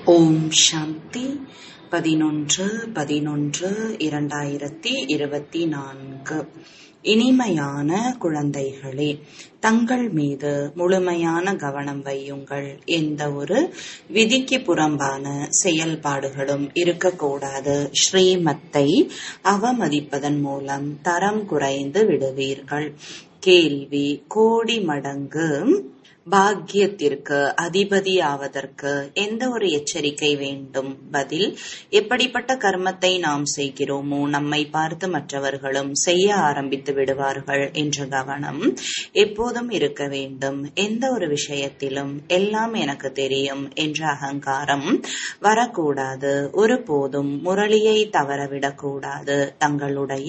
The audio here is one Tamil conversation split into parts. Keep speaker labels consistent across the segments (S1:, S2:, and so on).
S1: ஓம் சாந்தி பதினொன்று பதினொன்று இரண்டாயிரத்தி இருபத்தி நான்கு இனிமையான குழந்தைகளே தங்கள் மீது முழுமையான கவனம் வையுங்கள் எந்த ஒரு விதிக்கு புறம்பான செயல்பாடுகளும் இருக்கக்கூடாது ஸ்ரீமத்தை அவமதிப்பதன் மூலம் தரம் குறைந்து விடுவீர்கள் கேள்வி கோடி மடங்கு பாக்கியத்திற்கு அதிபதியாவதற்கு எந்த ஒரு எச்சரிக்கை வேண்டும் பதில் எப்படிப்பட்ட கர்மத்தை நாம் செய்கிறோமோ நம்மை பார்த்து மற்றவர்களும் செய்ய ஆரம்பித்து விடுவார்கள் என்ற கவனம் எப்போதும் இருக்க வேண்டும் எந்த ஒரு விஷயத்திலும் எல்லாம் எனக்கு தெரியும் என்ற அகங்காரம் வரக்கூடாது ஒருபோதும் முரளியை தவறவிடக்கூடாது தங்களுடைய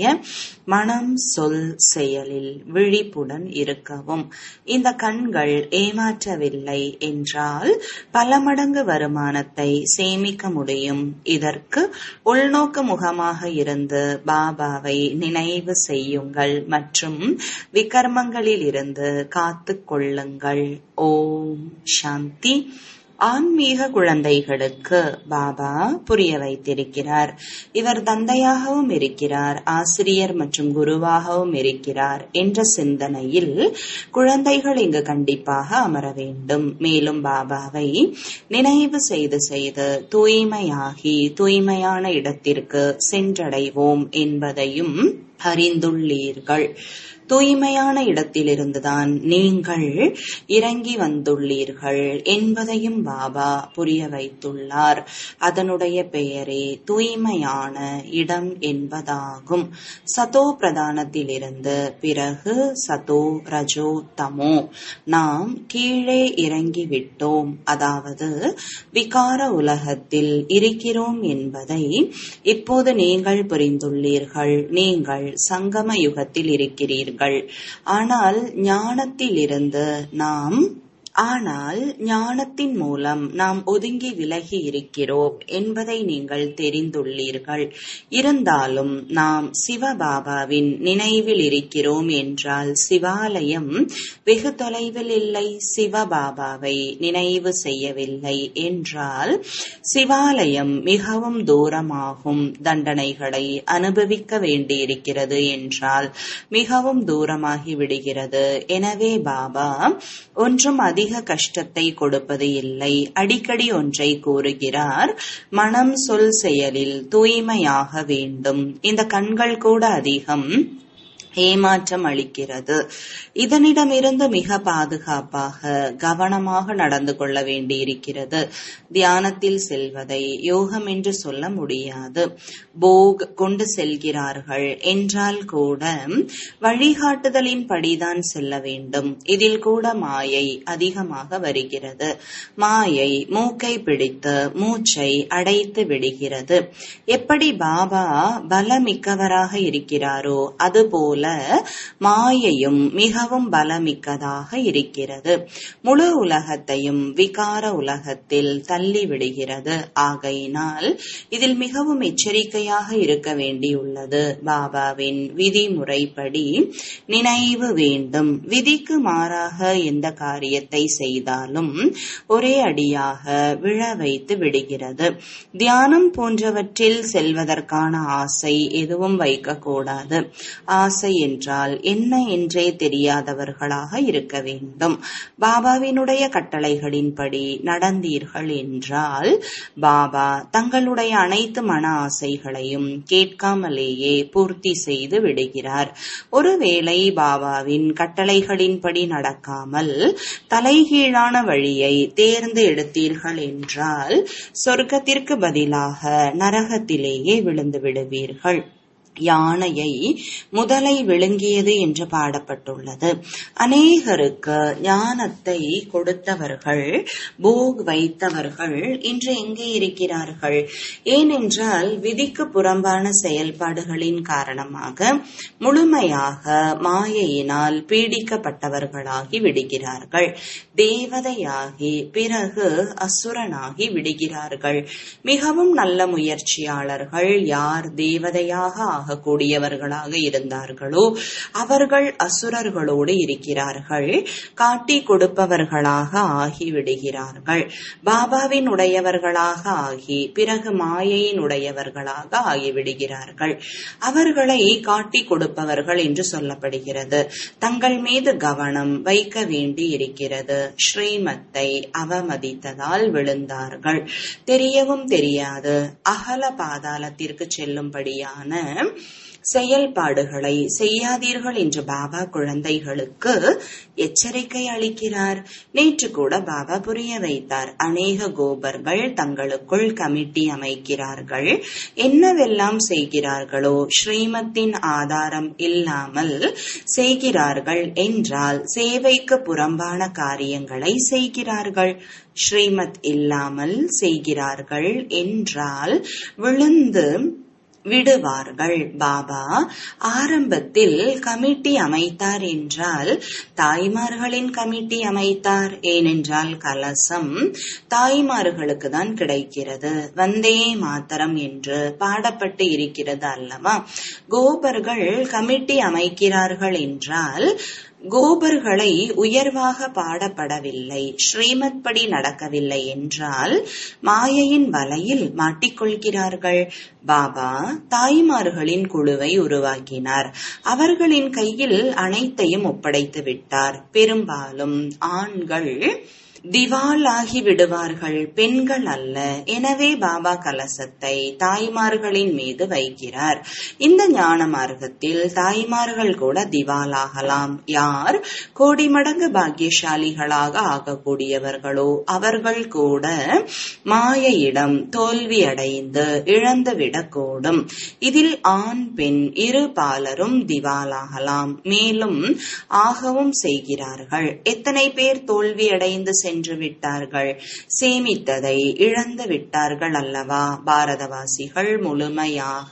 S1: மனம் சொல் செயலில் விழிப்புடன் இருக்கவும் இந்த கண்கள் ஏமாற்றவில்லை என்றால் பல மடங்கு வருமானத்தை சேமிக்க முடியும் இதற்கு உள்நோக்கு முகமாக இருந்து பாபாவை நினைவு செய்யுங்கள் மற்றும் விகர்மங்களில் இருந்து காத்து கொள்ளுங்கள் ஓம் சாந்தி ஆன்மீக குழந்தைகளுக்கு பாபா புரிய வைத்திருக்கிறார் இவர் தந்தையாகவும் இருக்கிறார் ஆசிரியர் மற்றும் குருவாகவும் இருக்கிறார் என்ற சிந்தனையில் குழந்தைகள் இங்கு கண்டிப்பாக அமர வேண்டும் மேலும் பாபாவை நினைவு செய்து செய்து தூய்மையாகி தூய்மையான இடத்திற்கு சென்றடைவோம் என்பதையும் அறிந்துள்ளீர்கள் தூய்மையான இடத்திலிருந்துதான் நீங்கள் இறங்கி வந்துள்ளீர்கள் என்பதையும் பாபா புரிய வைத்துள்ளார் அதனுடைய பெயரே தூய்மையான இடம் என்பதாகும் சதோ பிரதானத்திலிருந்து பிறகு சதோ ரஜோ தமோ நாம் கீழே இறங்கிவிட்டோம் அதாவது விகார உலகத்தில் இருக்கிறோம் என்பதை இப்போது நீங்கள் புரிந்துள்ளீர்கள் நீங்கள் சங்கம யுகத்தில் இருக்கிறீர்கள் ஆனால் ஞானத்திலிருந்து நாம் ஆனால் ஞானத்தின் மூலம் நாம் ஒதுங்கி விலகி இருக்கிறோம் என்பதை நீங்கள் தெரிந்துள்ளீர்கள் இருந்தாலும் நாம் சிவபாபாவின் நினைவில் இருக்கிறோம் என்றால் சிவாலயம் வெகு தொலைவில் இல்லை சிவபாபாவை நினைவு செய்யவில்லை என்றால் சிவாலயம் மிகவும் தூரமாகும் தண்டனைகளை அனுபவிக்க வேண்டியிருக்கிறது என்றால் மிகவும் தூரமாகி விடுகிறது எனவே பாபா ஒன்றும் அதிக அதிக கஷ்டத்தை கொடுப்பது இல்லை அடிக்கடி ஒன்றை கூறுகிறார் மனம் சொல் செயலில் தூய்மையாக வேண்டும் இந்த கண்கள் கூட அதிகம் ஏமாற்றம் அளிக்கிறது இதனிடமிருந்து மிக பாதுகாப்பாக கவனமாக நடந்து கொள்ள வேண்டியிருக்கிறது தியானத்தில் செல்வதை யோகம் என்று சொல்ல முடியாது போக் கொண்டு செல்கிறார்கள் என்றால் கூட வழிகாட்டுதலின் படிதான் செல்ல வேண்டும் இதில் கூட மாயை அதிகமாக வருகிறது மாயை மூக்கை பிடித்து மூச்சை அடைத்து விடுகிறது எப்படி பாபா பலமிக்கவராக இருக்கிறாரோ அதுபோல மாயையும் மிகவும் பலமிக்கதாக இருக்கிறது முழு உலகத்தையும் விகார உலகத்தில் தள்ளி விடுகிறது ஆகையினால் இதில் மிகவும் எச்சரிக்கையாக இருக்க வேண்டியுள்ளது பாபாவின் விதிமுறைப்படி நினைவு வேண்டும் விதிக்கு மாறாக எந்த காரியத்தை செய்தாலும் ஒரே அடியாக விழ வைத்து விடுகிறது தியானம் போன்றவற்றில் செல்வதற்கான ஆசை எதுவும் வைக்கக்கூடாது ஆசை என்றால் என்ன என்றே தெரியாதவர்களாக இருக்க வேண்டும் பாபாவினுடைய கட்டளைகளின்படி நடந்தீர்கள் என்றால் பாபா தங்களுடைய அனைத்து மன ஆசைகளையும் கேட்காமலேயே பூர்த்தி செய்து விடுகிறார் ஒருவேளை பாபாவின் கட்டளைகளின்படி நடக்காமல் தலைகீழான வழியை தேர்ந்து எடுத்தீர்கள் என்றால் சொர்க்கத்திற்கு பதிலாக நரகத்திலேயே விழுந்து விடுவீர்கள் யானையை முதலை விழுங்கியது என்று பாடப்பட்டுள்ளது அநேகருக்கு ஞானத்தை கொடுத்தவர்கள் போக் வைத்தவர்கள் இன்று எங்கே இருக்கிறார்கள் ஏனென்றால் விதிக்கு புறம்பான செயல்பாடுகளின் காரணமாக முழுமையாக மாயையினால் பீடிக்கப்பட்டவர்களாகி விடுகிறார்கள் தேவதையாகி பிறகு அசுரனாகி விடுகிறார்கள் மிகவும் நல்ல முயற்சியாளர்கள் யார் தேவதையாக ஆகக்கூடியவர்களாக இருந்தார்களோ அவர்கள் அசுரர்களோடு இருக்கிறார்கள் காட்டி கொடுப்பவர்களாக ஆகிவிடுகிறார்கள் பாபாவின் உடையவர்களாக ஆகி பிறகு மாயையின் உடையவர்களாக ஆகிவிடுகிறார்கள் அவர்களை காட்டி கொடுப்பவர்கள் என்று சொல்லப்படுகிறது தங்கள் மீது கவனம் வைக்க வேண்டி இருக்கிறது ஸ்ரீமத்தை அவமதித்ததால் விழுந்தார்கள் தெரியவும் தெரியாது அகல பாதாளத்திற்கு செல்லும்படியான செயல்பாடுகளை செய்யாதீர்கள் என்று பாபா குழந்தைகளுக்கு எச்சரிக்கை அளிக்கிறார் நேற்று கூட பாபா புரிய வைத்தார் அநேக கோபர்கள் தங்களுக்குள் கமிட்டி அமைக்கிறார்கள் என்னவெல்லாம் செய்கிறார்களோ ஸ்ரீமத்தின் ஆதாரம் இல்லாமல் செய்கிறார்கள் என்றால் சேவைக்கு புறம்பான காரியங்களை செய்கிறார்கள் ஸ்ரீமத் இல்லாமல் செய்கிறார்கள் என்றால் விழுந்து விடுவார்கள் பாபா ஆரம்பத்தில் கமிட்டி அமைத்தார் என்றால் தாய்மார்களின் கமிட்டி அமைத்தார் ஏனென்றால் கலசம் தாய்மார்களுக்கு தான் கிடைக்கிறது வந்தே மாத்தரம் என்று பாடப்பட்டு இருக்கிறது அல்லவா கோபர்கள் கமிட்டி அமைக்கிறார்கள் என்றால் கோபர்களை உயர்வாக பாடப்படவில்லை ஸ்ரீமத் படி நடக்கவில்லை என்றால் மாயையின் வலையில் மாட்டிக்கொள்கிறார்கள் பாபா தாய்மார்களின் குழுவை உருவாக்கினார் அவர்களின் கையில் அனைத்தையும் ஒப்படைத்து விட்டார் பெரும்பாலும் ஆண்கள் திவாலாகி விடுவார்கள் பெண்கள் அல்ல எனவே பாபா கலசத்தை தாய்மார்களின் மீது வைக்கிறார் இந்த ஞான மார்க்கத்தில் தாய்மார்கள் கூட திவாலாகலாம் யார் கோடி மடங்கு பாக்கியசாலிகளாக ஆகக்கூடியவர்களோ அவர்கள் கூட மாயையிடம் தோல்வி அடைந்து இழந்து விடக்கூடும் இதில் ஆண் பெண் இரு பாலரும் திவாலாகலாம் மேலும் ஆகவும் செய்கிறார்கள் எத்தனை பேர் தோல்வி அடைந்து சென்று விட்டார்கள் சேமித்ததை இழந்து விட்டார்கள் அல்லவா பாரதவாசிகள் முழுமையாக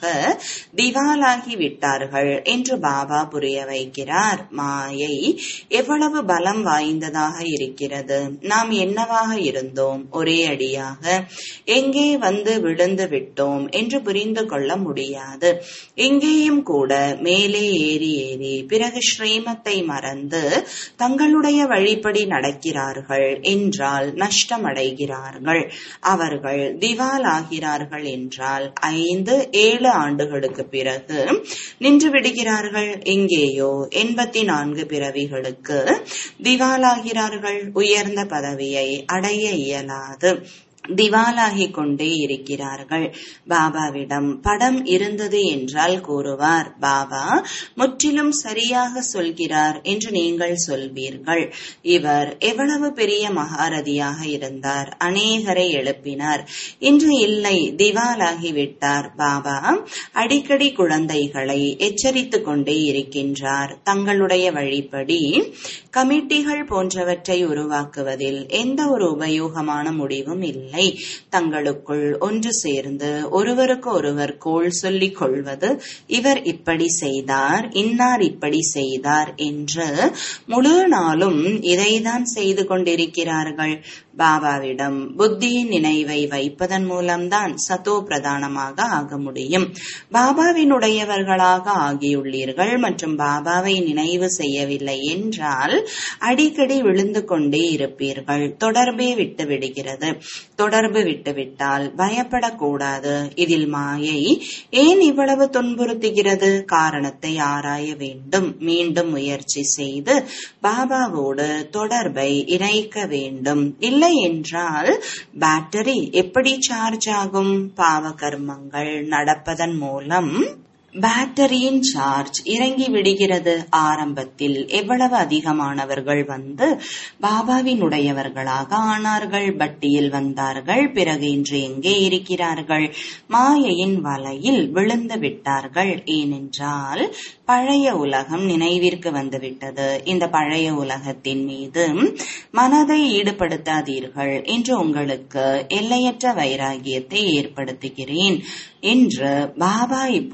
S1: திவாலாகி விட்டார்கள் என்று பாபா புரிய வைக்கிறார் மாயை எவ்வளவு பலம் வாய்ந்ததாக இருக்கிறது நாம் என்னவாக இருந்தோம் ஒரே அடியாக எங்கே வந்து விழுந்து விட்டோம் என்று புரிந்து கொள்ள முடியாது எங்கேயும் கூட மேலே ஏறி ஏறி பிறகு ஸ்ரீமத்தை மறந்து தங்களுடைய வழிப்படி நடக்கிறார்கள் என்றால் நஷ்டமடைகிறார்கள் அவர்கள் திவால் ஆகிறார்கள் என்றால் ஐந்து ஏழு ஆண்டுகளுக்கு பிறகு நின்று விடுகிறார்கள் எங்கேயோ எண்பத்தி நான்கு பிறவிகளுக்கு திவாலாகிறார்கள் உயர்ந்த பதவியை அடைய இயலாது திவாலாகிக் கொண்டே இருக்கிறார்கள் பாபாவிடம் படம் இருந்தது என்றால் கூறுவார் பாபா முற்றிலும் சரியாக சொல்கிறார் என்று நீங்கள் சொல்வீர்கள் இவர் எவ்வளவு பெரிய மகாரதியாக இருந்தார் அநேகரை எழுப்பினார் இன்று இல்லை திவாலாகிவிட்டார் பாபா அடிக்கடி குழந்தைகளை எச்சரித்துக் கொண்டே இருக்கின்றார் தங்களுடைய வழிப்படி கமிட்டிகள் போன்றவற்றை உருவாக்குவதில் எந்த ஒரு உபயோகமான முடிவும் இல்லை இல்லை தங்களுக்குள் ஒன்று சேர்ந்து ஒருவருக்கு ஒருவர் கோள் சொல்லிக் கொள்வது இவர் இப்படி செய்தார் இன்னார் இப்படி செய்தார் என்று முழு நாளும் இதைதான் செய்து கொண்டிருக்கிறார்கள் பாபாவிடம் புத்தியின் நினைவை வைப்பதன் மூலம்தான் சத்தோ பிரதானமாக ஆக முடியும் பாபாவினுடையவர்களாக ஆகியுள்ளீர்கள் மற்றும் பாபாவை நினைவு செய்யவில்லை என்றால் அடிக்கடி விழுந்து கொண்டே இருப்பீர்கள் தொடர்பே விட்டு விடுகிறது தொடர்பு விட்டுவிட்டால் பயப்படக்கூடாது இதில் மாயை ஏன் இவ்வளவு துன்புறுத்துகிறது காரணத்தை ஆராய வேண்டும் மீண்டும் முயற்சி செய்து பாபாவோடு தொடர்பை இணைக்க வேண்டும் இல்லை என்றால் பேட்டரி எப்படி சார்ஜ் ஆகும் பாவ கர்மங்கள் நடப்பதன் மூலம் பேட்டரியின் சார்ஜ் இறங்கி விடுகிறது ஆரம்பத்தில் எவ்வளவு அதிகமானவர்கள் வந்து பாபாவினுடையவர்களாக ஆனார்கள் பட்டியில் வந்தார்கள் பிறகு இன்று எங்கே இருக்கிறார்கள் மாயையின் வலையில் விழுந்து விட்டார்கள் ஏனென்றால் பழைய உலகம் நினைவிற்கு வந்துவிட்டது இந்த பழைய உலகத்தின் மீது மனதை ஈடுபடுத்தாதீர்கள் என்று உங்களுக்கு எல்லையற்ற வைராகியத்தை ஏற்படுத்துகிறேன் என்று பாபா இப்போது கூறி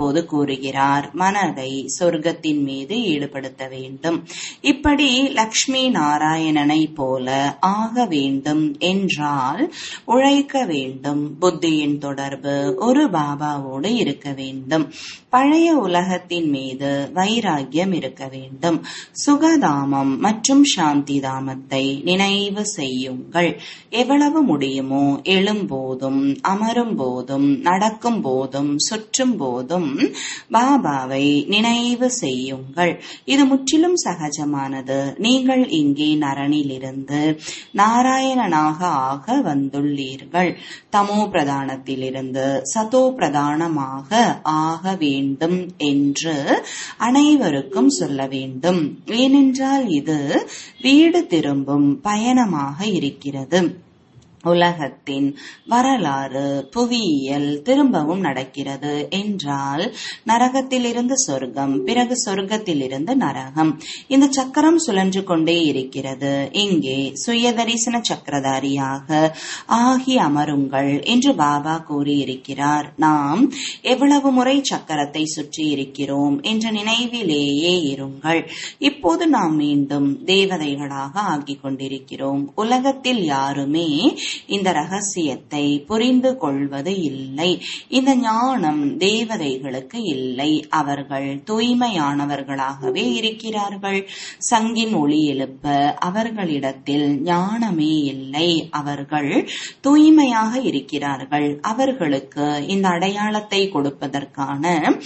S1: கூறுகிறார் மனதை சொர்க்கத்தின் மீது ஈடுபடுத்த வேண்டும் இப்படி லக்ஷ்மி நாராயணனை போல ஆக வேண்டும் என்றால் உழைக்க வேண்டும் புத்தியின் தொடர்பு ஒரு பாபாவோடு இருக்க வேண்டும் பழைய உலகத்தின் மீது வைராகியம் இருக்க வேண்டும் சுகதாமம் மற்றும் சாந்தி தாமத்தை நினைவு செய்யுங்கள் எவ்வளவு முடியுமோ எழும்போதும் அமரும் போதும் நடக்கும் போதும் சுற்றும் போதும் பாபாவை நினைவு செய்யுங்கள் இது முற்றிலும் சகஜமானது நீங்கள் இங்கே நரனிலிருந்து நாராயணனாக ஆக வந்துள்ளீர்கள் தமோ பிரதானத்திலிருந்து சதோ பிரதானமாக ஆக வேண்டும் என்று அனைவருக்கும் சொல்ல வேண்டும் ஏனென்றால் இது வீடு திரும்பும் பயணமாக இருக்கிறது உலகத்தின் வரலாறு புவியியல் திரும்பவும் நடக்கிறது என்றால் நரகத்திலிருந்து சொர்க்கம் பிறகு சொர்க்கத்திலிருந்து நரகம் இந்த சக்கரம் சுழன்று கொண்டே இருக்கிறது இங்கே சுயதரிசன சக்கரதாரியாக ஆகி அமருங்கள் என்று பாபா கூறியிருக்கிறார் நாம் எவ்வளவு முறை சக்கரத்தை சுற்றி இருக்கிறோம் என்ற நினைவிலேயே இருங்கள் இப்போது நாம் மீண்டும் தேவதைகளாக ஆகிக் கொண்டிருக்கிறோம் உலகத்தில் யாருமே இந்த ரகசியத்தை புரிந்து கொள்வது இல்லை இந்த ஞானம் தேவதைகளுக்கு இல்லை அவர்கள் தூய்மையானவர்களாகவே இருக்கிறார்கள் சங்கின் ஒளி எழுப்ப அவர்களிடத்தில் ஞானமே இல்லை அவர்கள் தூய்மையாக இருக்கிறார்கள் அவர்களுக்கு இந்த அடையாளத்தை கொடுப்பதற்கான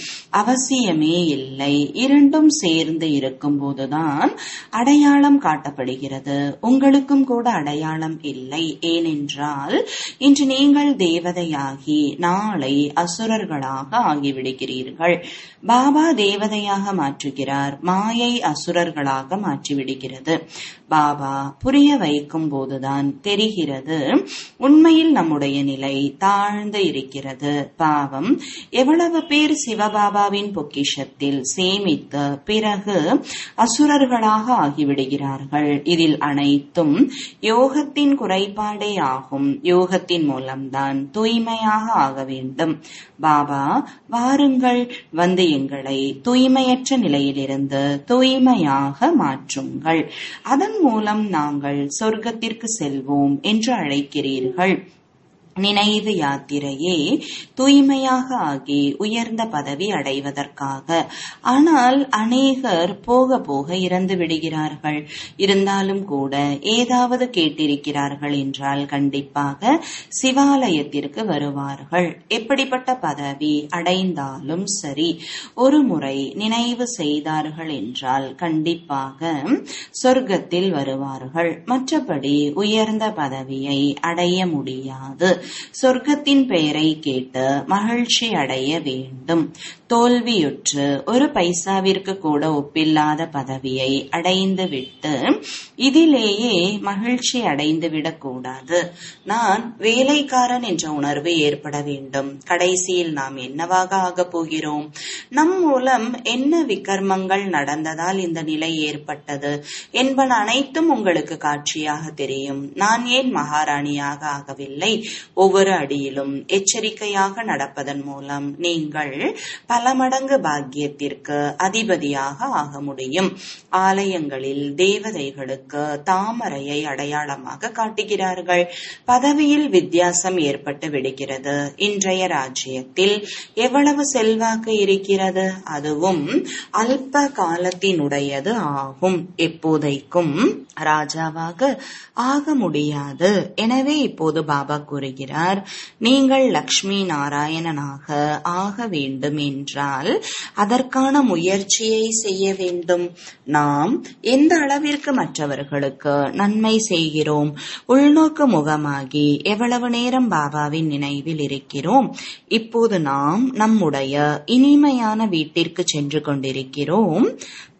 S1: அவசியமே இல்லை இரண்டும் சேர்ந்து இருக்கும் போதுதான் அடையாளம் காட்டப்படுகிறது உங்களுக்கும் கூட அடையாளம் இல்லை ஏனென்றால் இன்று நீங்கள் தேவதையாகி நாளை அசுரர்களாக ஆகிவிடுகிறீர்கள் பாபா தேவதையாக மாற்றுகிறார் மாயை அசுரர்களாக மாற்றிவிடுகிறது பாபா புரிய வைக்கும் போதுதான் தெரிகிறது உண்மையில் நம்முடைய நிலை தாழ்ந்து இருக்கிறது பாவம் எவ்வளவு பேர் சிவபாபாவின் பொக்கிஷத்தில் சேமித்து பிறகு அசுரர்களாக ஆகிவிடுகிறார்கள் இதில் அனைத்தும் யோகத்தின் குறைபாடே ஆகும் யோகத்தின் மூலம்தான் தூய்மையாக ஆக வேண்டும் பாபா வாருங்கள் வந்து எங்களை தூய்மையற்ற நிலையிலிருந்து தூய்மையாக மாற்றுங்கள் அதன் மூலம் நாங்கள் சொர்க்கத்திற்கு செல்வோம் என்று அழைக்கிறீர்கள் நினைவு யாத்திரையே தூய்மையாக ஆகி உயர்ந்த பதவி அடைவதற்காக ஆனால் அநேகர் போக போக இறந்து விடுகிறார்கள் இருந்தாலும் கூட ஏதாவது கேட்டிருக்கிறார்கள் என்றால் கண்டிப்பாக சிவாலயத்திற்கு வருவார்கள் எப்படிப்பட்ட பதவி அடைந்தாலும் சரி ஒரு முறை நினைவு செய்தார்கள் என்றால் கண்டிப்பாக சொர்க்கத்தில் வருவார்கள் மற்றபடி உயர்ந்த பதவியை அடைய முடியாது சொர்க்கத்தின் பெயரை கேட்டு மகிழ்ச்சி அடைய வேண்டும் தோல்வியுற்று ஒரு பைசாவிற்கு கூட ஒப்பில்லாத பதவியை அடைந்து விட்டு இதிலேயே மகிழ்ச்சி அடைந்து விடக்கூடாது நான் வேலைக்காரன் என்ற உணர்வு ஏற்பட வேண்டும் கடைசியில் நாம் என்னவாக ஆகப் போகிறோம் நம் மூலம் என்ன விக்கர்மங்கள் நடந்ததால் இந்த நிலை ஏற்பட்டது என்பன அனைத்தும் உங்களுக்கு காட்சியாக தெரியும் நான் ஏன் மகாராணியாக ஆகவில்லை ஒவ்வொரு அடியிலும் எச்சரிக்கையாக நடப்பதன் மூலம் நீங்கள் பல மடங்கு பாக்கியத்திற்கு அதிபதியாக ஆக முடியும் ஆலயங்களில் தேவதைகளுக்கு தாமரையை அடையாளமாக காட்டுகிறார்கள் பதவியில் வித்தியாசம் ஏற்பட்டு விடுகிறது இன்றைய ராஜ்யத்தில் எவ்வளவு செல்வாக்கு இருக்கிறது அதுவும் அல்ப காலத்தினுடையது ஆகும் எப்போதைக்கும் ராஜாவாக ஆக முடியாது எனவே இப்போது பாபா கூறுகிறார் நீங்கள் லக்ஷ்மி நாராயணனாக ஆக வேண்டும் என்றால் அதற்கான முயற்சியை செய்ய வேண்டும் நாம் எந்த அளவிற்கு மற்றவர்களுக்கு நன்மை செய்கிறோம் உள்நோக்கு முகமாகி எவ்வளவு நேரம் பாபாவின் நினைவில் இருக்கிறோம் இப்போது நாம் நம்முடைய இனிமையான வீட்டிற்கு சென்று கொண்டிருக்கிறோம்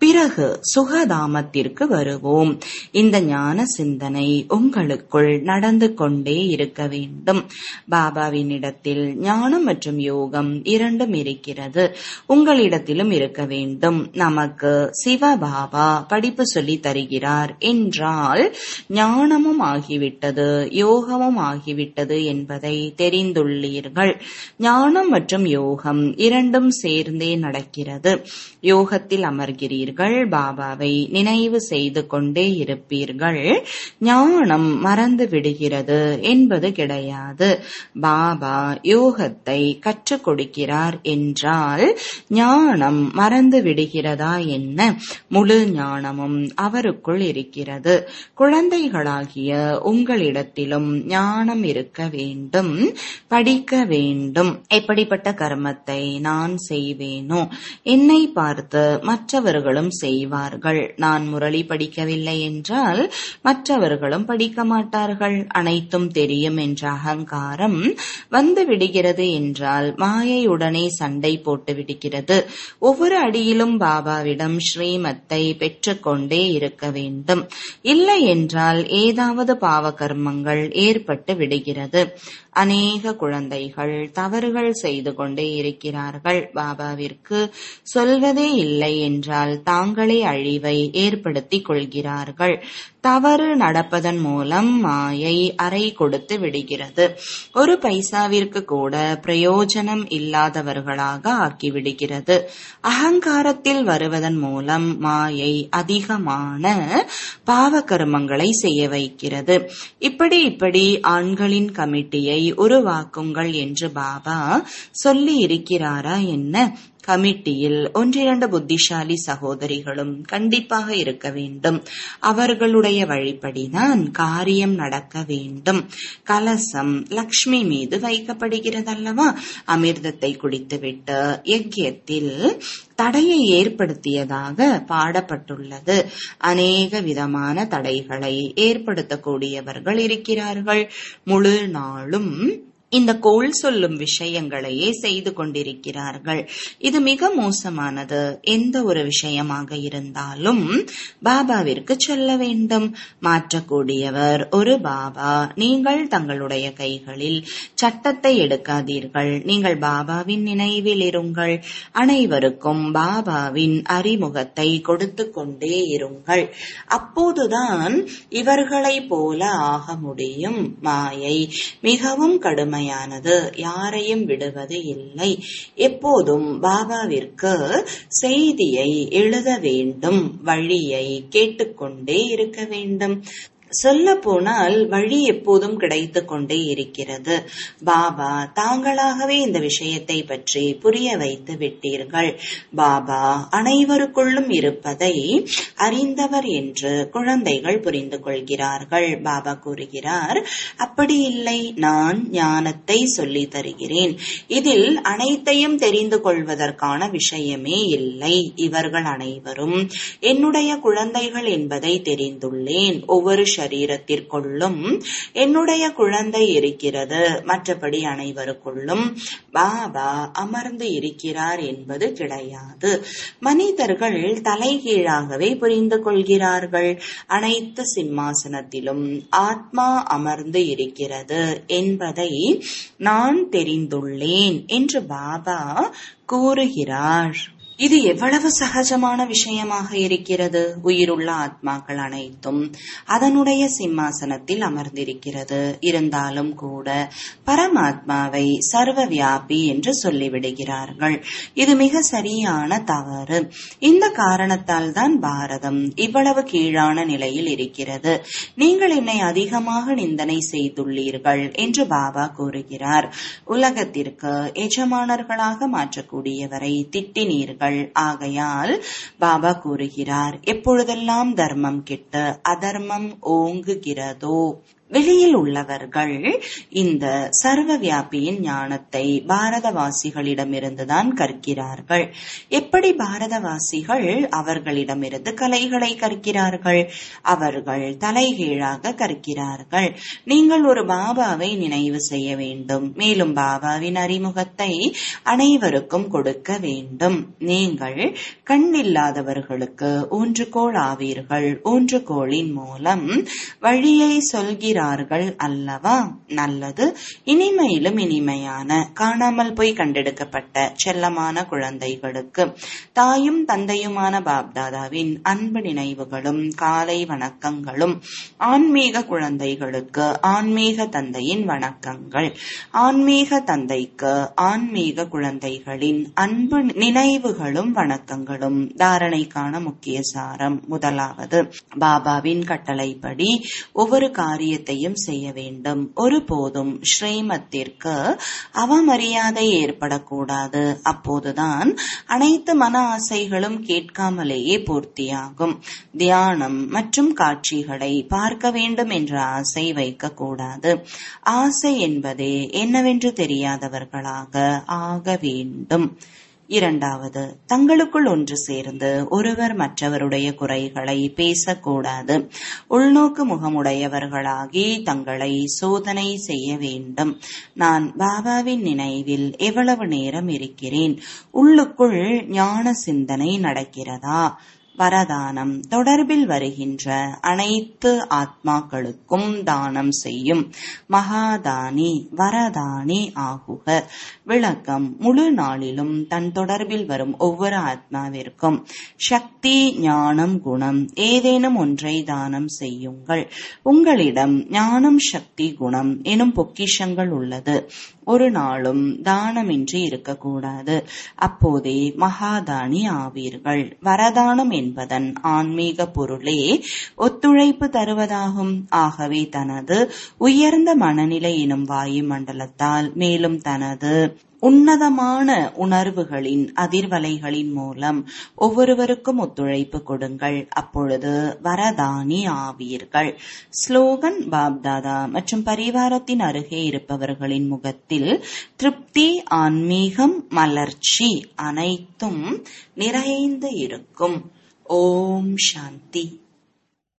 S1: பிறகு சுகதாமத்திற்கு வருவோம் இந்த ஞான சிந்தனை உங்களுக்குள் நடந்து கொண்டே இருக்க வேண்டும் பாபாவினிடத்தில் ஞானம் மற்றும் யோகம் இரண்டும் இருக்கிறது உங்களிடத்திலும் இருக்க வேண்டும் நமக்கு சிவபாபா படிப்பு சொல்லி தருகிறார் என்றால் ஞானமும் ஆகிவிட்டது யோகமும் ஆகிவிட்டது என்பதை தெரிந்துள்ளீர்கள் ஞானம் மற்றும் யோகம் இரண்டும் சேர்ந்தே நடக்கிறது யோகத்தில் அமர்கிறீர்கள் பாபாவை நினைவு செய்து கொண்டே இருப்பீர்கள் ஞானம் மறந்து விடுகிறது என்பது கிடையாது பாபா யோகத்தை கற்றுக் கொடுக்கிறார் என்றால் ஞானம் மறந்து விடுகிறதா என்ன முழு ஞானமும் அவருக்குள் இருக்கிறது குழந்தைகளாகிய உங்களிடத்திலும் ஞானம் இருக்க வேண்டும் படிக்க வேண்டும் எப்படிப்பட்ட கர்மத்தை நான் செய்வேனோ என்னை பார்த்து மற்றவர்களும் செய்வார்கள் நான் முரளி படிக்கவில்லை என்றால் மற்றவர்களும் படிக்க மாட்டார்கள் அனைத்தும் தெரியும் என்ற அகங்காரம் வந்து விடுகிறது என்றால் மாயையுடனே சண்டை போட்டு விடுகிறது ஒவ்வொரு அடியிலும் பாபாவிடம் ஸ்ரீமத்தை பெற்றுக்கொண்டே இருக்க வேண்டும் இல்லை என்றால் ஏதாவது பாவ கர்மங்கள் ஏற்பட்டு விடுகிறது அநேக குழந்தைகள் தவறுகள் செய்து கொண்டே இருக்கிறார்கள் பாபாவிற்கு சொல்வதே இல்லை என்றால் தாங்களே அழிவை ஏற்படுத்திக் கொள்கிறார்கள் தவறு நடப்பதன் மூலம் மாயை அறை கொடுத்து விடுகிறது ஒரு பைசாவிற்கு கூட பிரயோஜனம் இல்லாதவர்களாக ஆக்கிவிடுகிறது அகங்காரத்தில் வருவதன் மூலம் மாயை அதிகமான பாவ கர்மங்களை செய்ய வைக்கிறது இப்படி இப்படி ஆண்களின் கமிட்டியை உருவாக்குங்கள் என்று பாபா சொல்லி இருக்கிறாரா என்ன கமிட்டியில் ஒன்றிரண்டு புத்திசாலி சகோதரிகளும் கண்டிப்பாக இருக்க வேண்டும் அவர்களுடைய வழிப்படிதான் காரியம் நடக்க வேண்டும் கலசம் லக்ஷ்மி மீது வைக்கப்படுகிறதல்லவா அமிர்தத்தை குடித்துவிட்டு யஜ்யத்தில் தடையை ஏற்படுத்தியதாக பாடப்பட்டுள்ளது அநேக விதமான தடைகளை ஏற்படுத்தக்கூடியவர்கள் இருக்கிறார்கள் முழு நாளும் இந்த கோள் சொல்லும் விஷயங்களையே செய்து கொண்டிருக்கிறார்கள் இது மிக மோசமானது எந்த ஒரு விஷயமாக இருந்தாலும் பாபாவிற்கு சொல்ல வேண்டும் மாற்றக்கூடியவர் ஒரு பாபா நீங்கள் தங்களுடைய கைகளில் சட்டத்தை எடுக்காதீர்கள் நீங்கள் பாபாவின் நினைவில் இருங்கள் அனைவருக்கும் பாபாவின் அறிமுகத்தை கொடுத்து கொண்டே இருங்கள் அப்போதுதான் இவர்களை போல ஆக முடியும் மாயை மிகவும் கடுமை உண்மையானது யாரையும் விடுவது இல்லை எப்போதும் பாபாவிற்கு செய்தியை எழுத வேண்டும் வழியை கேட்டுக்கொண்டே இருக்க வேண்டும் சொல்ல போனால் வழி எப்போதும் கிடைத்து கொண்டே இருக்கிறது பாபா தாங்களாகவே இந்த விஷயத்தை பற்றி புரிய வைத்து விட்டீர்கள் பாபா அனைவருக்குள்ளும் இருப்பதை அறிந்தவர் என்று குழந்தைகள் புரிந்து கொள்கிறார்கள் பாபா கூறுகிறார் அப்படி இல்லை நான் ஞானத்தை சொல்லி தருகிறேன் இதில் அனைத்தையும் தெரிந்து கொள்வதற்கான விஷயமே இல்லை இவர்கள் அனைவரும் என்னுடைய குழந்தைகள் என்பதை தெரிந்துள்ளேன் ஒவ்வொரு சரீரத்திற்குள்ளும் என்னுடைய குழந்தை இருக்கிறது மற்றபடி அனைவருக்குள்ளும் பாபா அமர்ந்து இருக்கிறார் என்பது கிடையாது மனிதர்கள் தலைகீழாகவே புரிந்து கொள்கிறார்கள் அனைத்து சிம்மாசனத்திலும் ஆத்மா அமர்ந்து இருக்கிறது என்பதை நான் தெரிந்துள்ளேன் என்று பாபா கூறுகிறார் இது எவ்வளவு சகஜமான விஷயமாக இருக்கிறது உயிருள்ள ஆத்மாக்கள் அனைத்தும் அதனுடைய சிம்மாசனத்தில் அமர்ந்திருக்கிறது இருந்தாலும் கூட பரமாத்மாவை சர்வ வியாபி என்று சொல்லிவிடுகிறார்கள் இது மிக சரியான தவறு இந்த காரணத்தால் தான் பாரதம் இவ்வளவு கீழான நிலையில் இருக்கிறது நீங்கள் என்னை அதிகமாக நிந்தனை செய்துள்ளீர்கள் என்று பாபா கூறுகிறார் உலகத்திற்கு எஜமானர்களாக மாற்றக்கூடியவரை திட்டினீர்கள் ஆகையால் பாபா கூறுகிறார் எப்பொழுதெல்லாம் தர்மம் கெட்டு அதர்மம் ஓங்குகிறதோ வெளியில் உள்ளவர்கள் இந்த சர்வ வியாபியின் ஞானத்தை பாரதவாசிகளிடமிருந்துதான் கற்கிறார்கள் எப்படி பாரதவாசிகள் அவர்களிடமிருந்து கலைகளை கற்கிறார்கள் அவர்கள் தலைகீழாக கற்கிறார்கள் நீங்கள் ஒரு பாபாவை நினைவு செய்ய வேண்டும் மேலும் பாபாவின் அறிமுகத்தை அனைவருக்கும் கொடுக்க வேண்டும் நீங்கள் கண் இல்லாதவர்களுக்கு ஊன்றுகோள் ஆவீர்கள் ஊன்றுகோளின் மூலம் வழியை சொல்கிறார்கள் அல்லவா நல்லது இனிமையிலும் இனிமையான காணாமல் போய் கண்டெடுக்கப்பட்ட செல்லமான குழந்தைகளுக்கு தாயும் தந்தையுமான பாப்தாதாவின் அன்பு நினைவுகளும் காலை வணக்கங்களும் ஆன்மீக குழந்தைகளுக்கு ஆன்மீக தந்தையின் வணக்கங்கள் ஆன்மீக தந்தைக்கு ஆன்மீக குழந்தைகளின் அன்பு நினைவுகளும் வணக்கங்களும் தாரணைக்கான முக்கிய சாரம் முதலாவது பாபாவின் கட்டளைப்படி ஒவ்வொரு காரியத்தையும் செய்ய வேண்டும் ஒருபோதும் ஸ்ரீமத்திற்கு அவமரியாதை ஏற்படக்கூடாது அப்போதுதான் அனைத்து மன ஆசைகளும் கேட்காமலேயே பூர்த்தியாகும் தியானம் மற்றும் காட்சிகளை பார்க்க வேண்டும் என்ற ஆசை வைக்கக்கூடாது ஆசை என்பதே என்னவென்று தெரியாதவர்களாக ஆக வேண்டும் இரண்டாவது தங்களுக்குள் ஒன்று சேர்ந்து ஒருவர் மற்றவருடைய குறைகளை பேசக்கூடாது உள்நோக்கு முகமுடையவர்களாகி தங்களை சோதனை செய்ய வேண்டும் நான் பாபாவின் நினைவில் எவ்வளவு நேரம் இருக்கிறேன் உள்ளுக்குள் ஞான சிந்தனை நடக்கிறதா வரதானம் தொடர்பில் வருகின்ற அனைத்து ஆத்மாக்களுக்கும் தானம் செய்யும் மகாதானி வரதானி ஆகுக விளக்கம் முழு நாளிலும் தன் தொடர்பில் வரும் ஒவ்வொரு ஆத்மாவிற்கும் சக்தி ஞானம் குணம் ஏதேனும் ஒன்றை தானம் செய்யுங்கள் உங்களிடம் ஞானம் சக்தி குணம் எனும் பொக்கிஷங்கள் உள்ளது ஒரு நாளும் தானமின்றி இருக்கக்கூடாது அப்போதே மகாதானி ஆவீர்கள் வரதானம் என்பதன் ஆன்மீக பொருளே ஒத்துழைப்பு தருவதாகும் ஆகவே தனது உயர்ந்த மனநிலை எனும் வாயு மண்டலத்தால் மேலும் தனது உன்னதமான உணர்வுகளின் அதிர்வலைகளின் மூலம் ஒவ்வொருவருக்கும் ஒத்துழைப்பு கொடுங்கள் அப்பொழுது வரதானி ஆவீர்கள் ஸ்லோகன் பாப்தாதா மற்றும் பரிவாரத்தின் அருகே இருப்பவர்களின் முகத்தில் திருப்தி ஆன்மீகம் மலர்ச்சி அனைத்தும் நிறைந்து இருக்கும் ஓம் சாந்தி